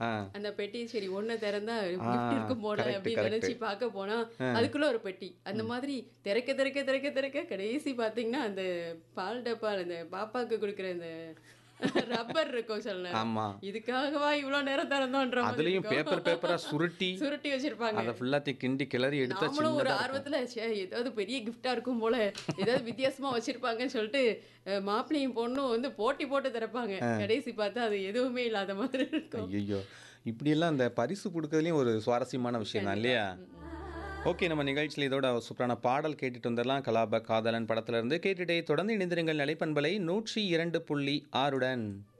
ஆ. அந்த பெட்டி சரி ஒண்ணு திறந்தா கிஃப்ட் இருக்கும் போல correct, அப்படின்னு correct. நினைச்சு பார்க்க போனா அதுக்குள்ள ஒரு பெட்டி அந்த மாதிரி திறக்க திறக்க திறக்க திறக்க கடைசி பாத்தீங்கன்னா அந்த பால் டப்பா அந்த பாப்பாக்கு கொடுக்குற அந்த ரப்பர் இருக்கும் சொல்ல ஆமா இதுக்காகவா இவ்வளவு நேரம் திறந்தோன்ற மாதிரி அதுலயும் இருக்கும். பேப்பர் பேப்பரா சுருட்டி சுருட்டி வச்சிருப்பாங்க அதை ஃபுல்லாத்தையும் கிண்டி கிளறி எடுத்தா நாமளும் ஒரு சின்னதா ஆர்வத்துல ச்சே ஏதாவது பெரிய கிஃப்டா இருக்கும் போல ஏதாவது வித்தியாசமா வச்சிருப்பாங்கன்னு சொல்லிட்டு அஹ், மாப்பிள்ளையும் பொண்ணும் வந்து போட்டி போட்டு திறப்பாங்க கடைசி பார்த்தா அது எதுவுமே இல்லாத மாதிரி இருக்கும் ஐயோ இப்படியெல்லாம் அந்த பரிசு கொடுக்கறதுலயும் ஒரு சுவாரஸ்யமான விஷயம் தான் இல்லையா ஓகே நம்ம நிகழ்ச்சியில் இதோட சூப்பரான பாடல் கேட்டுட்டு வந்துடலாம் கலாப காதலன் படத்துல இருந்து கேட்டுட்டே தொடர்ந்து இணைந்திருங்கள் நிலைப்பண்பலை நூற்றி இரண்டு புள்ளி ஆறுடன்